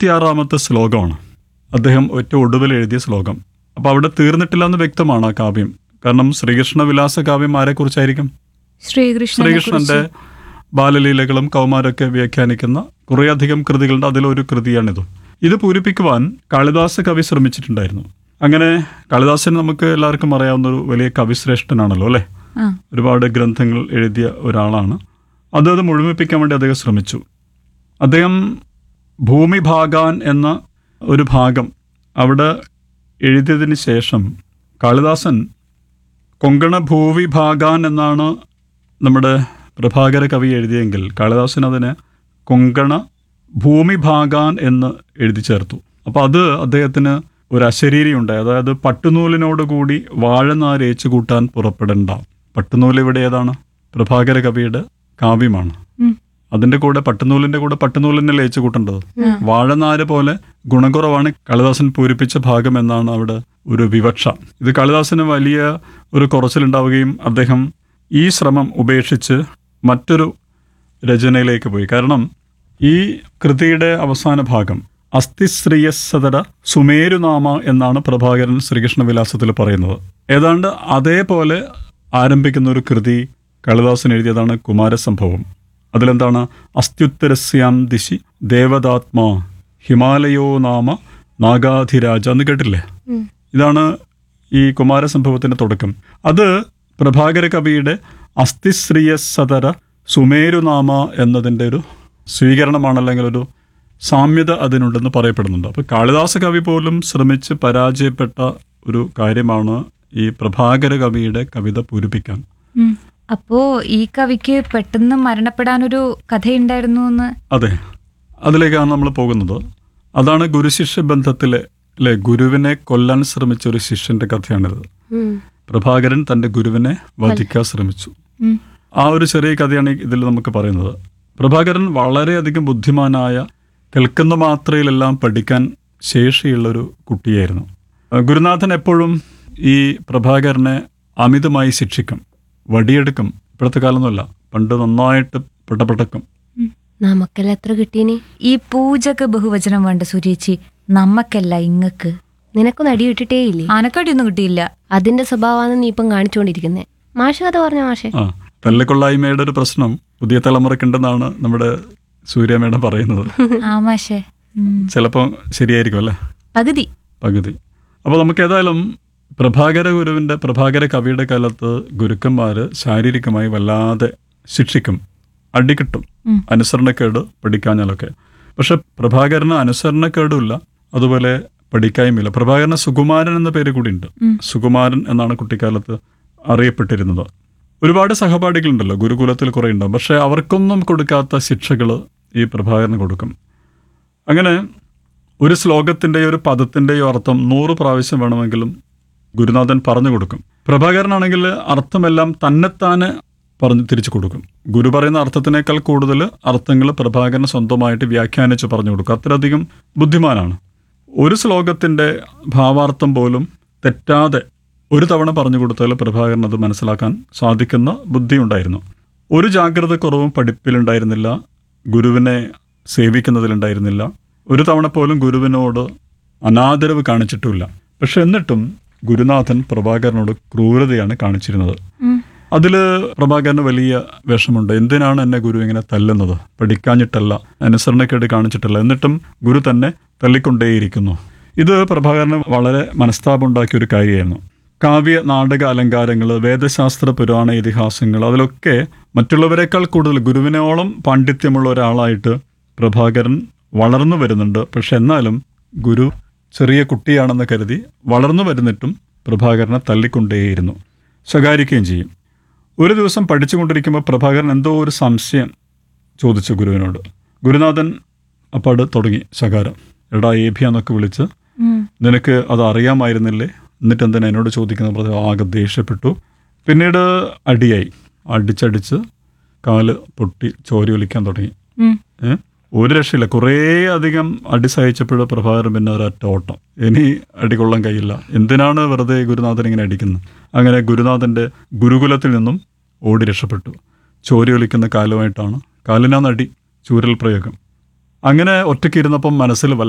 ഇരുപത്തിയാറാമത്തെ ശ്ലോകമാണ് അദ്ദേഹം ഏറ്റവും ഒടുവിൽ എഴുതിയ ശ്ലോകം അപ്പോൾ അവിടെ തീർന്നിട്ടില്ല എന്ന് വ്യക്തമാണ് ആ കാവ്യം കാരണം ശ്രീകൃഷ്ണ വിലാസ കാവ്യം ആരെക്കുറിച്ചായിരിക്കും ശ്രീകൃഷ്ണനെ ശ്രീകൃഷ്ണന്റെ ബാലലീലകളും കൗമാരൊക്കെ വ്യാഖ്യാനിക്കുന്ന കുറേയധികം കൃതികളുണ്ട് അതിലൊരു കൃതിയാണിത് ഇത് പൂരിപ്പിക്കുവാൻ കാളിദാസ കവി ശ്രമിച്ചിട്ടുണ്ടായിരുന്നു അങ്ങനെ കാളിദാസൻ നമുക്ക് എല്ലാവർക്കും അറിയാവുന്ന ഒരു വലിയ കവിശ്രേഷ്ഠനാണല്ലോ അല്ലേ ആ ഒരുപാട് ഗ്രന്ഥങ്ങൾ എഴുതിയ ഒരാളാണ് അത് അത് മുഴുമിപ്പിക്കാൻ വേണ്ടി അദ്ദേഹം ശ്രമിച്ചു അദ്ദേഹം ഭൂമിഭാഗാൻ എന്ന ഒരു ഭാഗം അവിടെ എഴുതിയതിന് ശേഷം കാളിദാസൻ കൊങ്കണ ഭൂവിഭാഗാൻ എന്നാണ് നമ്മുടെ പ്രഭാകര കവി എഴുതിയെങ്കിൽ കാളിദാസൻ അതിന് കൊങ്കണ ഭൂമിഭാഗാൻ എന്ന് എഴുതി ചേർത്തു അപ്പോൾ അത് അദ്ദേഹത്തിന് ഒരു അശരീരി ഉണ്ടായി അതായത് പട്ടുനൂലിനോട് കൂടി വാഴനാര് ഏച്ചു കൂട്ടാൻ പുറപ്പെടേണ്ട പട്ടുനൂല് ഇവിടെ ഏതാണ് പ്രഭാകര കവിയുടെ കാവ്യമാണ് ഉം. അതിന്റെ കൂടെ പട്ടുനൂലിന്റെ കൂടെ പട്ടുനൂലിനെ ലയിച്ചു കൂട്ടേണ്ടത് വാഴനാര് പോലെ ഗുണകുറവാണ് കാളിദാസൻ പൂരിപ്പിച്ച ഭാഗം എന്നാണ് അവിടെ ഒരു വിവക്ഷ ഇത് കാളിദാസന് വലിയ ഒരു കുറച്ചിലുണ്ടാവുകയും അദ്ദേഹം ഈ ശ്രമം ഉപേക്ഷിച്ച് മറ്റൊരു രചനയിലേക്ക് പോയി കാരണം ഈ കൃതിയുടെ അവസാന ഭാഗം അസ്ഥിശ്രീയസതര സുമേരുനാമ എന്നാണ് പ്രഭാകരൻ ശ്രീകൃഷ്ണ വിലാസത്തിൽ പറയുന്നത് ഏതാണ്ട് അതേപോലെ ആരംഭിക്കുന്ന ഒരു കൃതി കാളിദാസൻ എഴുതിയതാണ് കുമാരസംഭവം അതിലെന്താണ് അസ്ത്യുത്തരസ്യാം ദിശി ദേവതാത്മാ ഹിമാലയോ നാമ നാഗാധിരാജ എന്ന് കേട്ടില്ലേ ഇതാണ് ഈ കുമാരസംഭവത്തിന്റെ തുടക്കം അത് പ്രഭാകര കവിയുടെ അസ്ഥിശ്രീയസതര സുമേരുനാമ എന്നതിൻ്റെ ഒരു സ്വീകരണമാണ് അല്ലെങ്കിൽ ഒരു സാമ്യത അതിനുണ്ടെന്ന് പറയപ്പെടുന്നുണ്ട് അപ്പോൾ കാളിദാസ കവി പോലും ശ്രമിച്ച് പരാജയപ്പെട്ട ഒരു കാര്യമാണ് ഈ പ്രഭാകര കവിയുടെ കവിത പൂരിപ്പിക്കാൻ ഉം. അപ്പോ ഈ കവിക്ക് പെട്ടെന്ന് മരണപ്പെടാനൊരു കഥയുണ്ടായിരുന്നു എന്ന് അതെ അതിലേക്കാണ് നമ്മൾ പോകുന്നത് അതാണ് ഗുരുശിഷ്യ ബന്ധത്തിലെ അല്ലെ ഗുരുവിനെ കൊല്ലാൻ ശ്രമിച്ച ഒരു ശിഷ്യന്റെ കഥയാണിത് പ്രഭാകരൻ തന്റെ ഗുരുവിനെ വധിക്കാൻ ശ്രമിച്ചു ഉം. ആ ഒരു ചെറിയ കഥയാണ് ഇതിൽ നമുക്ക് പറയുന്നത് പ്രഭാകരൻ വളരെയധികം ബുദ്ധിമാനായ കേൾക്കുന്ന മാത്രയിലെല്ലാം പഠിക്കാൻ ശേഷിയുള്ളൊരു കുട്ടിയായിരുന്നു അഹ് ഗുരുനാഥൻ എപ്പോഴും ഈ പ്രഭാകരനെ അമിതമായി ശിക്ഷിക്കും വടിയെടുക്കും ഇപ്പോഴത്തെ കാലമൊന്നുമല്ല പണ്ട് നന്നായിട്ട് പെട്ടപ്പെട്ടക്കും നമുക്കെല്ലാം എത്ര കിട്ടീനി ഈ പൂജക്ക് ബഹുവചനം വേണ്ട സുരേച്ചി നമ്മക്കല്ല ഇങ്ങക്ക് നിനക്കൊന്നും അടി കിട്ടിട്ടേ ഇല്ലേ ആനക്കടിയൊന്നും കിട്ടിയില്ല അതിന്റെ സ്വഭാവമാണ് നീ ഇപ്പം കാണിച്ചുകൊണ്ടിരിക്കുന്നേ മാഷ് കഥ പറഞ്ഞ മാഷെ ആ തല്ലിക്കൊള്ളായ്മയുടെ ഒരു പ്രശ്നം പുതിയ തലമുറക്കുണ്ടെന്നാണ് നമ്മുടെ സൂര്യ മേഡം പറയുന്നത് ആ മാഷേ ഉം. ചിലപ്പോൾ ശരിയായിരിക്കും അല്ലേ പകുതി പകുതി അപ്പോൾ നമുക്ക് ഏതായാലും പ്രഭാകര ഗുരുവിൻ്റെ പ്രഭാകര കവിയുടെ കാലത്ത് ഗുരുക്കന്മാർ ശാരീരികമായി വല്ലാതെ ശിക്ഷിക്കും അടികിട്ടും ഉം. അനുസരണക്കേട് പഠിക്കാഞ്ഞാലൊക്കെ പക്ഷെ പ്രഭാകരന് അനുസരണക്കേടുമില്ല അതുപോലെ പഠിക്കായ്മയില്ല പ്രഭാകരന് സുകുമാരൻ എന്ന പേര് കൂടിയുണ്ട് ഉം. സുകുമാരൻ എന്നാണ് കുട്ടിക്കാലത്ത് അറിയപ്പെട്ടിരുന്നത് ഒരുപാട് സഹപാഠികളുണ്ടല്ലോ ഗുരുകുലത്തിൽ കുറേ ഉണ്ടാവും പക്ഷെ അവർക്കൊന്നും കൊടുക്കാത്ത ശിക്ഷകൾ ഈ പ്രഭാകരന് കൊടുക്കും അങ്ങനെ ഒരു ശ്ലോകത്തിൻ്റെയോ ഒരു പദത്തിൻ്റെയോ അർത്ഥം നൂറ് പ്രാവശ്യം വേണമെങ്കിലും ഗുരുനാഥൻ പറഞ്ഞു കൊടുക്കും പ്രഭാകരനാണെങ്കിൽ അർത്ഥമെല്ലാം തന്നെത്താനെ പറഞ്ഞു തിരിച്ചു കൊടുക്കും ഗുരു പറയുന്ന അർത്ഥത്തിനേക്കാൾ കൂടുതൽ അർത്ഥങ്ങൾ പ്രഭാകരൻ സ്വന്തമായിട്ട് വ്യാഖ്യാനിച്ച് പറഞ്ഞു കൊടുക്കും അത്രയധികം ബുദ്ധിമാനാണ് ഒരു ശ്ലോകത്തിൻ്റെ ഭാവാർത്ഥം പോലും തെറ്റാതെ ഒരു തവണ പറഞ്ഞു കൊടുത്താൽ പ്രഭാകരൻ അത് മനസ്സിലാക്കാൻ സാധിക്കുന്ന ബുദ്ധിയുണ്ടായിരുന്നു ഒരു ജാഗ്രത കുറവും പഠിപ്പിലുണ്ടായിരുന്നില്ല ഗുരുവിനെ സേവിക്കുന്നതിലുണ്ടായിരുന്നില്ല ഒരു തവണ പോലും ഗുരുവിനോട് അനാദരവ് കാണിച്ചിട്ടുമില്ല പക്ഷെ എന്നിട്ടും ഗുരുനാഥൻ പ്രഭാകരനോട് ക്രൂരതയാണ് കാണിച്ചിരുന്നത് ഉം. അതിൽ പ്രഭാകരന് വലിയ വിഷമുണ്ട് എന്തിനാണ് എന്നെ ഗുരു ഇങ്ങനെ തല്ലുന്നത് പഠിക്കാഞ്ഞിട്ടല്ല അനുസരണക്കേട് കാണിച്ചിട്ടല്ല എന്നിട്ടും ഗുരു തന്നെ തല്ലിക്കൊണ്ടേയിരിക്കുന്നു ഇത് പ്രഭാകരന് വളരെ മനസ്താപമുണ്ടാക്കിയ ഒരു കാര്യമായിരുന്നു കാവ്യ നാടക അലങ്കാരങ്ങൾ വേദശാസ്ത്ര പുരാണ ഇതിഹാസങ്ങൾ അതിലൊക്കെ മറ്റുള്ളവരെക്കാൾ കൂടുതൽ ഗുരുവിനോളം പാണ്ഡിത്യമുള്ള ഒരാളായിട്ട് പ്രഭാകരൻ വളർന്നു വരുന്നുണ്ട് പക്ഷെ എന്നാലും ഗുരു ചെറിയ കുട്ടിയാണെന്ന് കരുതി വളർന്നു വരുന്നിട്ടും പ്രഭാകരനെ തല്ലിക്കൊണ്ടേയിരുന്നു ശകാരിക്കുകയും ചെയ്യും ഒരു ദിവസം പഠിച്ചുകൊണ്ടിരിക്കുമ്പോൾ പ്രഭാകരൻ എന്തോ ഒരു സംശയം ചോദിച്ചു ഗുരുവിനോട് ഗുരുനാഥൻ അപ്പാട് തുടങ്ങി ശകാരം എടാ ഏഭ്യ എന്നൊക്കെ വിളിച്ച് ഉം. നിനക്ക് അത് അറിയാമായിരുന്നില്ലേ എന്നിട്ട് എന്തിനാ എന്നോട് ചോദിക്കുന്നത് പറഞ്ഞ് ആകെ ദേഷ്യപ്പെട്ടു പിന്നീട് അടിയായി അടിച്ചടിച്ച് കാല് പൊട്ടി ചോരി ഒലിക്കാൻ തുടങ്ങി ഉം. ഏ? ഒരു രക്ഷയില്ല കുറേ അധികം അടി സഹിച്ചപ്പോഴും പ്രഭാകരൻ പിന്നെ ഒരൊറ്റ ഓട്ടം ഇനി അടി കൊള്ളാൻ കഴിയില്ല എന്തിനാണ് വെറുതെ ഗുരുനാഥൻ ഇങ്ങനെ അടിക്കുന്നത് അങ്ങനെ ഗുരുനാഥന്റെ ഗുരുകുലത്തിൽ നിന്നും ഓടി രക്ഷപ്പെട്ടു ചോരി ഒലിക്കുന്ന കാലുമായിട്ടാണ് കാലിനാന്ന് അടി ചൂരൽ പ്രയോഗം അങ്ങനെ ഒറ്റയ്ക്ക് ഇരുന്നപ്പം മനസ്സിൽ വല്ല